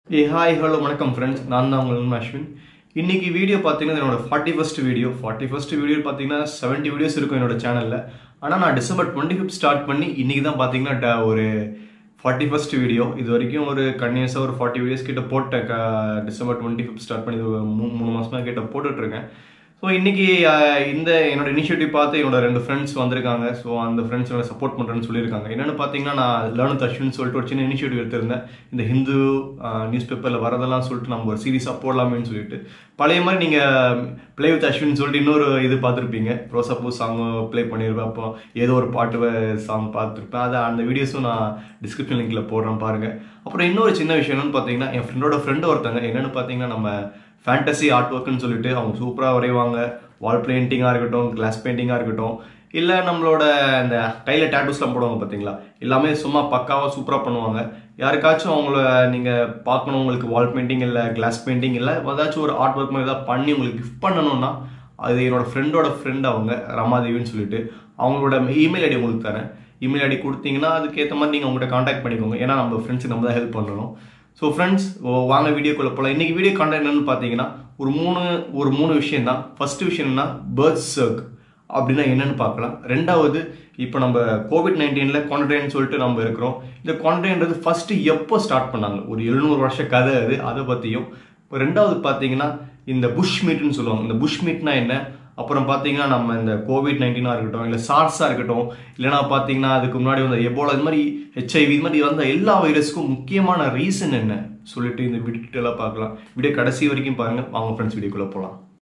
ஏ hi hello வணக்கம் friends நான் தான் உங்கள் அஸ்வின் இன்னைக்கு வீடியோ பார்த்தீங்கன்னா என்னோட forty first video forty first video பார்த்தீங்கன்னா செவன்ட்டி வீடியோஸ் இருக்கும் என்னோட சேனலில் ஆனால் நான் டிசம்பர் டுவெண்ட்டி ஃபிஃப்த் ஸ்டார்ட் பண்ணி இன்னைக்கு தான் பார்த்தீங்கன்னா ட- ஒரு ஃபார்ட்டி ஃபஸ்ட் வீடியோ இது வரைக்கும் ஒரு கன்னியூஸாக ஒரு ஃபார்ட்டி வீடியோஸ் கிட்ட போட்டேன் க- டிசம்பர் டுவெண்ட்டி ஃபிஃப்த் ஸ்டார்ட் பண்ணி இது ஒரு மூ- மூணு மாசமா கிட்ட போட்டுட்ருக்கேன் ஸோ இன்னைக்கு அஹ், இந்த என்னோட இனிஷியேட்டிவ் பார்த்து என்னோட ரெண்டு ஃப்ரெண்ட்ஸ் வந்திருக்காங்க ஸோ அந்த ஃப்ரெண்ட்ஸ் என்னோட சப்போர்ட் பண்ணுறேன்னு சொல்லியிருக்காங்க என்னென்னு பார்த்தீங்கன்னா நான் லேர்ன் தஷ்வின் சொல்லிட்டு ஒரு சின்ன இனிஷியேட்டிவ் எடுத்திருந்தேன் இந்த ஹிந்து நியூஸ் பேப்பரில் வரதெல்லாம் சொல்லிட்டு நம்ம ஒரு சீரிஸாக போடலாமேன்னு சொல்லிட்டு பழைய மாதிரி நீங்கள் ப்ளே வித் அஸ்வின் சொல்லிட்டு இன்னொரு இது பார்த்துருப்பீங்க ரோசாப்பூ சாங் ப்ளே பண்ணியிருப்பேன் அப்போ ஏதோ ஒரு பாட்டு சாங் பார்த்துருப்பேன் அதை அந்த வீடியோஸும் நான் டிஸ்கிரிப்ஷன் லிங்க்கில் போடுறேன் பாருங்கள் அப்புறம் இன்னொரு சின்ன விஷயம் என்னன்னு பார்த்தீங்கன்னா என் ஃப்ரெண்டோட ஃப்ரெண்டு ஒருத்தங்க என்னென்னு பார்த்தீங்கன்னா நம்ம ஃபேண்டசி ஆர்ட் ஒர்க்குன்னு சொல்லிட்டு அவங்க சூப்பராக வரைவாங்க வால் பெயிண்டிங்காக இருக்கட்டும் கிளாஸ் பெயிண்டிங்காக இருக்கட்டும் இல்லை நம்மளோட அந்த கையில் டேட்டூஸ்லாம் போடுவாங்க பார்த்தீங்களா எல்லாமே சும்மா பக்காவாக சூப்பராக பண்ணுவாங்க யாருக்காச்சும் அவங்கள நீங்கள் பார்க்கணும் உங்களுக்கு வால் பெயிண்டிங் இல்லை கிளாஸ் பெயிண்டிங் இல்லை ஏதாச்சும் ஒரு ஆர்ட் ஒர்க் மாதிரி ஏதாவது பண்ணி உங்களுக்கு கிஃப்ட் பண்ணணும்னா அது என்னோட ஃப்ரெண்டோட ஃப்ரெண்ட் அவங்க ரமாதேவின்னு சொல்லிட்டு அவங்களோட இமெயில் ஐடி உங்களுக்கு தரேன் இமெயில் ஐடி கொடுத்தீங்கன்னா அதுக்கேற்ற மாதிரி நீங்கள் அவங்கள்ட்ட காண்டாக்ட் பண்ணிக்கோங்க ஏன்னா நம்ம ஃப்ரெண்ட்ஸுக்கு நம்ம தான் ஹெல்ப் பண்ணணும் ஸோ ஃப்ரெண்ட்ஸ் வாங்க வீடியோக்குள்ள போகலாம் இன்னைக்கு வீடியோ கான்டென்ட் என்னன்னு பார்த்தீங்கன்னா ஒரு மூணு ஒரு மூணு விஷயம் தான் ஃபர்ஸ்ட் விஷயம் என்னன்னா பேர்த் சர்க் அப்படின்னா என்னன்னு பார்க்கலாம் ரெண்டாவது இப்போ நம்ம கோவிட் நைன்டீனில் குவாரண்டைன் சொல்லிட்டு நம்ம இருக்கிறோம் இந்த குவாரண்டைன்றது ஃபர்ஸ்ட் எப்போ ஸ்டார்ட் பண்ணாங்க ஒரு எழுநூறு வருஷ கதை அது அதை பற்றியும் இப்போ ரெண்டாவது பார்த்தீங்கன்னா இந்த புஷ் மீட்னு சொல்லுவாங்க இந்த புஷ் மீட்னா என்ன அப்புறம் பார்த்தீங்கன்னா நம்ம இந்த கோவிட் நைன்டீனாக இருக்கட்டும் இல்லை சார்ஸாக இருக்கட்டும் இல்லைனா பார்த்தீங்கன்னா அதுக்கு முன்னாடி வந்த எபோலா இது மாதிரி ஹெச்ஐவி இது மாதிரி வந்த எல்லா வைரஸ்க்கும் முக்கியமான ரீசன் என்ன சொல்லிட்டு இந்த வீடியோ டீட்டெயிலாக பார்க்கலாம் வீடியோ கடைசி வரைக்கும் பாருங்க வாங்க ஃப்ரெண்ட்ஸ் வீடியோக்குள்ளே போகலாம்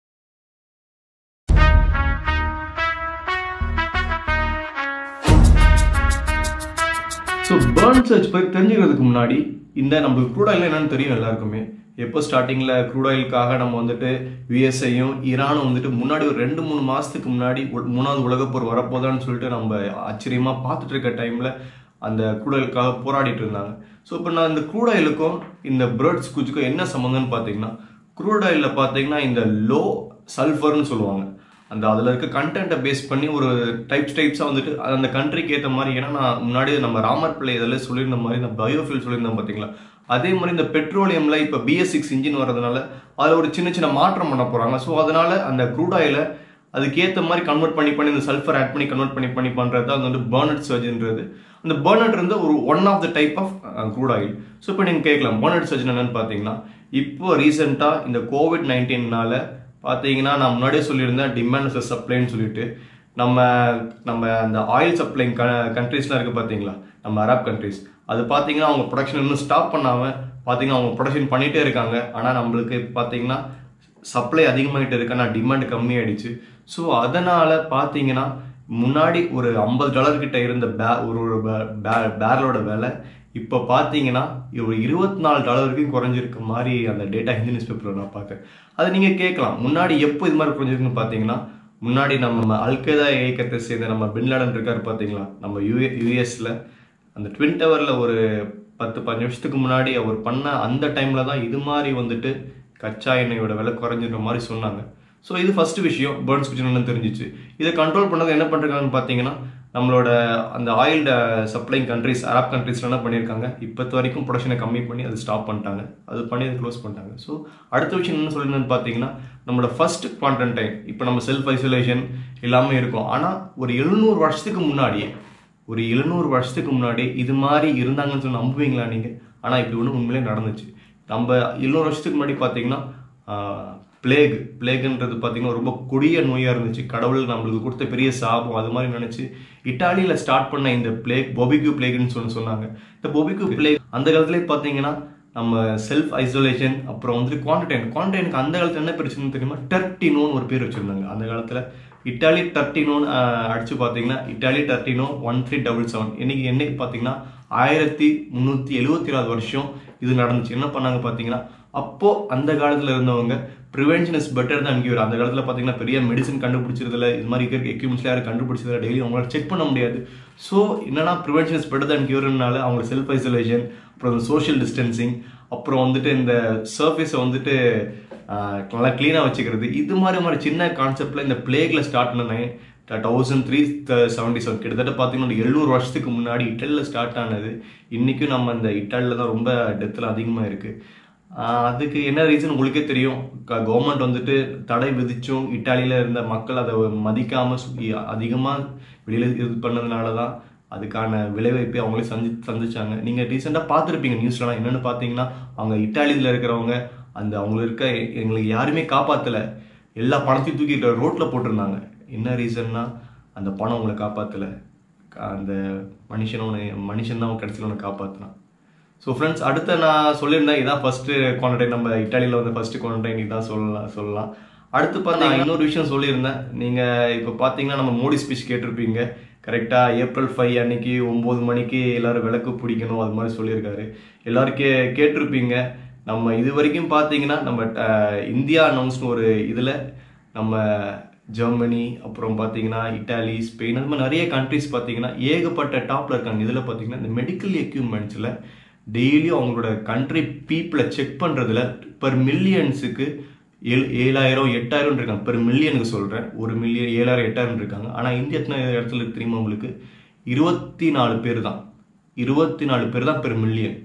ஸோ பேர்ன் சர்ச் பற்றி தெரிஞ்சுக்கிறதுக்கு முன்னாடி இந்த நம்மளுக்கு க்ரூட் ஆயில் என்னன்னு தெரியும் எல்லாருக்குமே எப்போ ஸ்டார்டிங்கில் க்ரூட் ஆயிலுக்காக நம்ம வந்துட்டு யுஎஸ்ஐயும் ஈரானும் வந்துட்டு முன்னாடி ஒரு ரெண்டு மூணு மாதத்துக்கு முன்னாடி ஒரு மூணாவது உலகப் போர் வரப்போதான்னு சொல்லிட்டு நம்ம ஆச்சரியமாக பார்த்துட்டு இருக்க டைமில் அந்த க்ரூட் ஆயிலுக்காக போராடிட்டு இருந்தாங்க ஸோ இப்போ நான் இந்த க்ரூட் ஆயிலுக்கும் இந்த பிரெட்ஸ் குச்சுக்கும் என்ன சம்மந்தம்னு பார்த்தீங்கன்னா க்ரூட் ஆயிலில் பார்த்தீங்கன்னா இந்த லோ சல்ஃபர்னு சொல்லுவாங்க அந்த அதில் இருக்க கண்டென்ட்டை பேஸ் பண்ணி ஒரு டைப்ஸ் டைப்ஸாக வந்துட்டு அது அந்த கண்ட்ரிக்கு ஏற்ற மாதிரி ஏன்னா நான் முன்னாடி நம்ம ராமர் பிள்ளை இதெல்லாம் சொல்லியிருந்த மாதிரி இந்த பயோஃபில் சொல்லியிருந்தேன் பார்த்தீங்களா அதே மாதிரி இந்த பெட்ரோலியமில் இப்போ பிஎஸ் சிக்ஸ் இன்ஜின் வரதுனால அதில் ஒரு சின்ன சின்ன மாற்றம் பண்ண போகிறாங்க ஸோ அதனால அந்த க்ரூட் ஆயிலை அதுக்கேற்ற மாதிரி கன்வெர்ட் பண்ணி பண்ணி இந்த சல்ஃபர் ஆட் பண்ணி கன்வெர்ட் பண்ணி பண்ணி பண்ணுறது தான் வந்து பர்னட் சர்ஜன்றது அந்த பர்னட் இருந்து ஒரு one of the type of crude oil so இப்போ நீங்கள் கேட்கலாம் பர்னட் சர்ஜன் என்னன்னு பார்த்தீங்கன்னா இப்போ ரீசெண்டாக இந்த கோவிட் நைன்டீன்னால பார்த்தீங்கன்னா நான் முன்னாடியே சொல்லியிருந்தேன் டிமாண்ட் சப்ளைன்னு சொல்லிட்டு நம்ம நம்ம அந்த ஆயில் சப்ளை க கண்ட்ரீஸ்லாம் இருக்குது பார்த்தீங்களா நம்ம அரப் கண்ட்ரீஸ் அது பார்த்தீங்கன்னா அவங்க ப்ரொடக்ஷன் இன்னும் ஸ்டாப் பண்ணாமல் பார்த்தீங்கன்னா அவங்க ப்ரொடக்ஷன் பண்ணிகிட்டே இருக்காங்க ஆனால் நம்மளுக்கு பார்த்தீங்கன்னா சப்ளை அதிகமாகிட்டு இருக்கு ஆனால் டிமாண்ட் கம்மியாயிடுச்சு ஸோ அதனால் பார்த்தீங்கன்னா முன்னாடி ஒரு ஐம்பது டாலர் கிட்ட இருந்த பே ஒரு ஒரு பேரலோட விலை இப்போ பார்த்தீங்கன்னா ஒரு இருபத்தி நாலு டாலர் வரைக்கும் குறைஞ்சிருக்க மாதிரி அந்த டேட்டா ஹிந்தி நியூஸ் பேப்பரில் நான் பார்க்கேன் அதை நீங்கள் கேட்கலாம் முன்னாடி எப்போ இது மாதிரி குறைஞ்சிருக்குன்னு பார்த்தீங்கன்னா முன்னாடி நம்ம அல்கேதா இயக்கத்தை சேர்ந்த நம்ம பின்லாடன் இருக்காரு பார்த்தீங்களா நம்ம யூஏ யூஎஸில் அந்த ட்வின் டவரில் ஒரு பத்து பஞ்சு நிமிஷத்துக்கு முன்னாடி அவர் பண்ண அந்த டைமில் தான் இது மாதிரி வந்துட்டு கச்சா எண்ணெயோட விலை குறைஞ்சின்ற மாதிரி சொன்னாங்க ஸோ இது ஃபர்ஸ்ட் விஷயம் பேர்ன்ஸ் கிச்சன் தெரிஞ்சிச்சு இதை கண்ட்ரோல் பண்ணது என்ன பண்ணுறாங்கன்னு பார்த்தீங்கன்னா நம்மளோட அந்த ஆயில் சப்ளைங் கண்ட்ரிஸ் அரப் கண்ட்ரீஸ்ல என்ன பண்ணியிருக்காங்க இப்போத்த வரைக்கும் ப்ரொடக்ஷனை கம்மி பண்ணி அது ஸ்டாப் பண்ணிட்டாங்க அது பண்ணி அதை க்ளோஸ் பண்ணிட்டாங்க ஸோ அடுத்த விஷயம் என்ன சொல்லிருந்தேன்னு பார்த்தீங்கன்னா நம்மளோட ஃபர்ஸ்ட் குவாரண்டைன் இப்போ நம்ம செல்ஃப் ஐசோலேஷன் எல்லாமே இருக்கும் ஆனால் ஒரு எழுநூறு வருஷத்துக்கு முன்னாடியே ஒரு எழுநூறு வருஷத்துக்கு முன்னாடி இது மாதிரி இருந்தாங்கன்னு சொல்லி நம்புவீங்களா நீங்கள் ஆனால் இப்படி ஒன்று உண்மையிலே நடந்துச்சு நம்ம எழுநூறு வருஷத்துக்கு முன்னாடி பார்த்தீங்கன்னா பிளேக் பிளேகுன்றது பார்த்தீங்கன்னா ரொம்ப கொடிய நோயாக இருந்துச்சு கடவுள் நம்மளுக்கு கொடுத்த பெரிய சாபம் அது மாதிரி நினச்சி இட்டாலியில் ஸ்டார்ட் பண்ண இந்த பிளேக் பொபிக்யூ பிளேக்னு சொல்லி சொன்னாங்க இந்த பொபிக்யூ பிளேக் அந்த காலத்துலேயே பார்த்தீங்கன்னா நம்ம செல்ஃப் ஐசோலேஷன் அப்புறம் வந்துட்டு குவாரண்டைன் குவாரண்டைனுக்கு அந்த காலத்தில் என்ன பிரச்சனை தெரியுமா டர்டினோன்னு ஒரு பேர் வச்சுருந்தாங்க அந்த காலத்தில் இட்டாலி டர்டினோன்னு அடிச்சு பார்த்தீங்கன்னா இட்டாலி டர்டினோ ஒன் த்ரீ டபுள் செவன் இன்னைக்கு என்னைக்கு பார்த்தீங்கன்னா ஆயிரத்தி முந்நூற்றி எழுபத்தி நாலு வருஷம் இது நடந்துச்சு என்ன பண்ணாங்க பார்த்தீங்கன்னா அப்போ அந்த காலத்தில் இருந்தவங்க prevention is better than cure அந்த காலத்தில் பார்த்தீங்கன்னா பெரிய மெடிசன் கண்டுபிடிச்சதில்ல இது மாதிரி இருக்கிற எக்யூப்மெண்ட்ஸ்ல யாரும் கண்டுபிடிச்சதில்ல டெய்லி அவங்களால செக் பண்ண முடியாது ஸோ என்னன்னா ப்ரிவென்ஷன் இஸ் பெட்டர் தான் கியூர்னால அவங்க செல்ஃப் ஐசோலேஷன் அப்புறம் சோஷியல் டிஸ்டன்சிங் அப்புறம் வந்துட்டு இந்த சர்ஃபேஸை வந்துட்டு ஆஹ், நல்லா க்ளீனாக வச்சுக்கிறது இது மாதிரி மாதிரி சின்ன கான்செப்டில் இந்த பிளேக்ல ஸ்டார்ட் பண்ண தௌசண்ட் த்ரீ செவன்டி செவன் கிட்டத்தட்ட பார்த்தீங்கன்னா ஒரு எழுநூறு வருஷத்துக்கு முன்னாடி இட்டலியில் ஸ்டார்ட் ஆனது இன்றைக்கும் நம்ம அந்த இட்டாலியில் தான் ரொம்ப டெத்தில் அதிகமாக இருக்குது அதுக்கு என்ன ரீசன் உங்களுக்கே தெரியும் கவர்மெண்ட் வந்துட்டு தடை விதிச்சும் இட்டாலியில் இருந்த மக்கள் அதை மதிக்காமல் அதிகமாக வெளியில் இது பண்ணதுனால தான் அதுக்கான விளைவைப்பை அவங்களே சந்தி சந்திச்சாங்க நீங்கள் ரீசெண்டாக பார்த்துருப்பீங்க நியூஸ்லாம் என்னென்னு பார்த்தீங்கன்னா அவங்க இட்டாலியில் இருக்கிறவங்க அந்த அவங்களுக்கு இருக்க எங்களுக்கு யாருமே காப்பாற்றலை எல்லா பணத்தையும் தூக்கி ரோட்டில் போட்டிருந்தாங்க என்ன ரீசன்னா அந்த பணம் உங்களை காப்பாற்றலை அந்த மனுஷனை உன்னை மனுஷன் தான் கடைசியில் உன்னை காப்பாற்றினான் ஸோ ஃப்ரெண்ட்ஸ் அடுத்த நான் சொல்லியிருந்தேன் இதான் ஃபஸ்ட்டு குவாரண்டைன் நம்ம இட்டாலியில் வந்து ஃபஸ்ட்டு குவாரண்டைன் இதான் சொல்லலாம் சொல்லலாம் அடுத்து பார்த்து நான் இன்னொரு விஷயம் சொல்லியிருந்தேன் நீங்கள் இப்போ பார்த்தீங்கன்னா நம்ம மோடி ஸ்பீச் கேட்டிருப்பீங்க கரெக்டாக ஏப்ரல் ஃபைவ் அன்னைக்கு ஒம்பது மணிக்கு எல்லாரும் விளக்கு பிடிக்கணும் அது மாதிரி சொல்லியிருக்காரு எல்லாரும் கே கேட்டிருப்பீங்க நம்ம இது வரைக்கும் பார்த்தீங்கன்னா நம்ம இந்தியா அனௌன்ஸ்னு ஒரு இதில் நம்ம ஜெர்மனி அப்புறம் பார்த்தீங்கன்னா இட்டாலி ஸ்பெயின் அது மாதிரி நிறைய கண்ட்ரிஸ் பார்த்தீங்கன்னா ஏகப்பட்ட டாப்பில் இருக்காங்க இதில் பார்த்தீங்கன்னா இந்த மெடிக்கல் எக்யூப்மெண்ட்ஸில் டெய்லியும் அவங்களோட கண்ட்ரி பீப்புளை செக் பண்ணுறதுல பர் மில்லியன்ஸுக்கு ஏழு ஏழாயிரம் எட்டாயிரம் இருக்காங்க பெர் மில்லியனுக்கு சொல்கிறேன் ஒரு மில்லியன் ஏழாயிரம் எட்டாயிரம் இருக்காங்க ஆனால் இந்திய எத்தனை இடத்துல இருக்கு தெரியுமா உங்களுக்கு இருபத்தி நாலு பேர் தான் இருபத்தி நாலு பேர் தான் பெர் மில்லியன்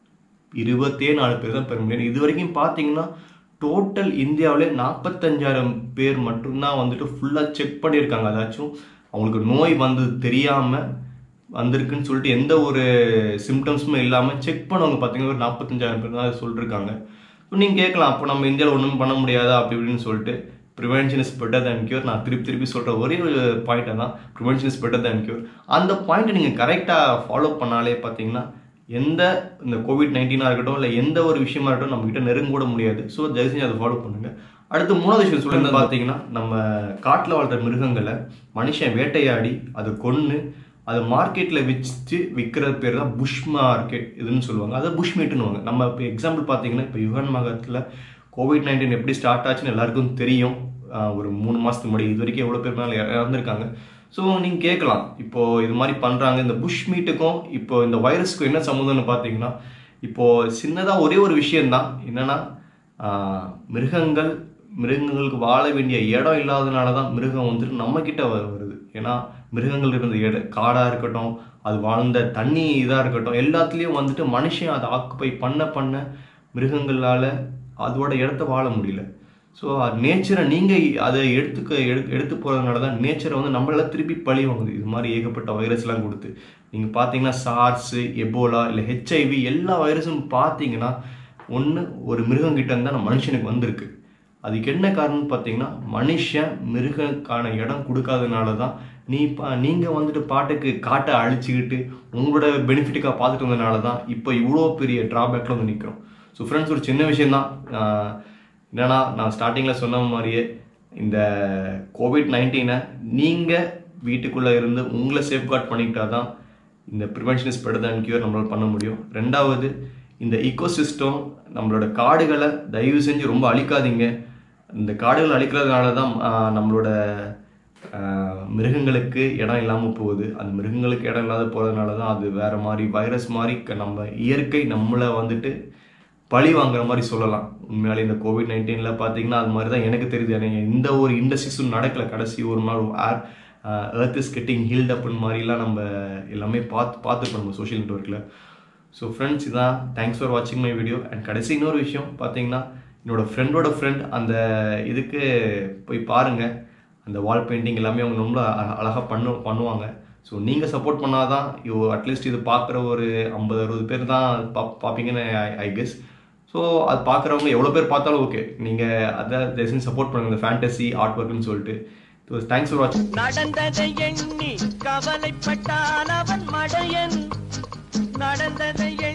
இருபத்தே நாலு பேர் தான் பெர் மில்லியன் இது வரைக்கும் பார்த்தீங்கன்னா டோட்டல் இந்தியாவிலே நாற்பத்தஞ்சாயிரம் பேர் மட்டும்தான் வந்துட்டு ஃபுல்லாக செக் பண்ணியிருக்காங்க அதாச்சும் அவங்களுக்கு நோய் வந்தது தெரியாமல் வந்திருக்குன்னு சொல்லிட்டு எந்த ஒரு சிம்டம்ஸுமே இல்லாமல் செக் பண்ணவங்க பார்த்தீங்கன்னா ஒரு நாற்பத்தஞ்சாயிரம் பேர் தான் சொல்லியிருக்காங்க ஸோ நீங்கள் கேட்கலாம் அப்போ நம்ம இந்தியாவில் ஒன்றும் பண்ண முடியாதா அப்படி இப்படின்னு சொல்லிட்டு prevention is better than cure நான் திருப்பி திருப்பி சொல்கிற ஒரே ஒரு பாயிண்ட்டை தான் prevention is better than cure அந்த பாயிண்ட்டை நீங்கள் கரெக்டாக ஃபாலோ பண்ணாலே பார்த்தீங்கன்னா எந்த இந்த கோவிட் நைன்டீனாக இருக்கட்டும் இல்லை எந்த ஒரு விஷயமா இருக்கட்டும் நம்மகிட்ட நெருங்க கூட முடியாது ஸோ தயவு செஞ்சு அதை ஃபாலோ பண்ணுங்க அடுத்து மூணாவது விஷயம் சொல்லுறது பார்த்தீங்கன்னா நம்ம காட்டில் வாழ்கிற மிருகங்களை மனுஷன் வேட்டையாடி அதை கொன்று அதை மார்க்கெட்டில் வச்சு விற்கிற பேர் தான் புஷ் மார்க்கெட் இதுன்னு சொல்லுவாங்க அதை புஷ் மீட்டுன்னுவாங்க நம்ம இப்போ எக்ஸாம்பிள் பார்த்தீங்கன்னா இப்போ யுகன் மகத்தில் கோவிட் நைன்டீன் எப்படி ஸ்டார்ட் ஆச்சுன்னு எல்லாருக்கும் தெரியும் ஒரு மூணு மாதத்துக்கு முன்னாடி இது வரைக்கும் எவ்வளோ பேர் மேலே இறந்துருக்காங்க ஸோ நீங்கள் கேட்கலாம் இப்போது இது மாதிரி பண்ணுறாங்க இந்த புஷ் மீட்டுக்கும் இப்போ இந்த வைரஸ்க்கும் என்ன சம்மந்தம்னு பார்த்தீங்கன்னா இப்போது சின்னதாக ஒரே ஒரு விஷயந்தான் என்னென்னா மிருகங்கள் மிருகங்களுக்கு வாழ வேண்டிய இடம் இல்லாதனால தான் மிருகம் வந்துட்டு நம்மக்கிட்ட வருது ஏன்னா மிருகங்கள் இருந்த இட காடாக இருக்கட்டும் அது வாழ்ந்த தண்ணி இதாக இருக்கட்டும் எல்லாத்துலேயும் வந்துட்டு மனுஷன் அதை ஆக்குப்பை பண்ண பண்ண மிருகங்களால் அதோட இடத்த வாழ முடியல ஸோ நேச்சரை நீங்கள் அதை எடுத்துக்க எடு எடுத்து போகிறதுனால தான் நேச்சரை வந்து நம்மளால திருப்பி பழி வாங்குது இது மாதிரி ஏகப்பட்ட வைரஸ்லாம் கொடுத்து நீங்கள் பார்த்தீங்கன்னா சார்ஸு எபோலா இல்லை ஹெச்ஐவி எல்லா வைரஸும் பார்த்தீங்கன்னா ஒன்று ஒரு மிருகங்கிட்ட இருந்தால் மனுஷனுக்கு வந்திருக்கு அதுக்கு என்ன காரணம்னு பார்த்தீங்கன்னா மனுஷன் மிருகக்கான இடம் கொடுக்காதனால தான் நீ பா நீங்கள் வந்துட்டு பாட்டுக்கு காட்டை அழிச்சுக்கிட்டு உங்களோட பெனிஃபிட்டுக்காக பார்த்துட்டு வந்ததுனால தான் இப்போ இவ்வளோ பெரிய ட்ராபேக்கில் வந்து நிற்கிறோம் ஸோ ஃப்ரெண்ட்ஸ் ஒரு சின்ன விஷயந்தான் என்னன்னா நான் ஸ்டார்டிங்கில் சொன்ன மாதிரியே இந்த கோவிட் நைன்டீனை நீங்கள் வீட்டுக்குள்ளே இருந்து உங்களை சேஃப்கார்ட் பண்ணிக்கிட்டா தான் இந்த prevention is better than cure நம்மளால் பண்ண முடியும் ரெண்டாவது இந்த ஈகோசிஸ்டம் நம்மளோட காடுகளை தயவு செஞ்சு ரொம்ப அழிக்காதீங்க இந்த காடுகள் அழிக்கிறதுனால தான் நம்மளோட மிருகங்களுக்கு இடம் இல்லாமல் போகுது அந்த மிருகங்களுக்கு இடம் இல்லாத போகிறதுனால தான் அது வேறு மாதிரி வைரஸ் மாதிரி நம்ம இயற்கை நம்மளை வந்துட்டு பழி வாங்குற மாதிரி சொல்லலாம் உண்மையாலே இந்த கோவிட் நைன்டீனில் பார்த்தீங்கன்னா அது மாதிரி தான் எனக்கு தெரியுது எனக்கு எந்த ஒரு இண்டஸ்ட்ரீஸும் நடக்கலை கடைசி ஒரு நாள் air earth is getting healed அப்னு மாதிரிலாம் நம்ம எல்லாமே பார்த்து பார்த்துருக்கோம் நம்ம சோஷியல் நெட்ஒர்க்கில் ஸோ ஃப்ரெண்ட்ஸ் இதான் தேங்க்ஸ் ஃபார் வாட்சிங் மை வீடியோ அண்ட் கடைசி இன்னொரு விஷயம் பார்த்தீங்கன்னா என்னோடய ஃப்ரெண்டோட ஃப்ரெண்ட் அந்த இதுக்கு போய் பாருங்கள் அந்த வால் பெயிண்டிங் எல்லாமே அவங்க ரொம்ப அழகாக பண்ணு பண்ணுவாங்க ஸோ நீங்கள் சப்போர்ட் பண்ணால் தான் யோ அட்லீஸ்ட் இது பார்க்குற ஒரு ஐம்பது அறுபது பேர் தான் பா பார்ப்பீங்கன்னு ஐ கெஸ் ஸோ அது பார்க்குறவங்க எவ்வளோ பேர் பார்த்தாலும் ஓகே நீங்கள் அதை தயவுசெய்து சப்போர்ட் பண்ணுங்க இந்த ஃபேண்டசி ஆர்ட் ஒர்க்னு சொல்லிட்டு தேங்க்ஸ் ஃபார் வாட்சிங் நடந்ததை எண்ணி கவலைப்பட்டால்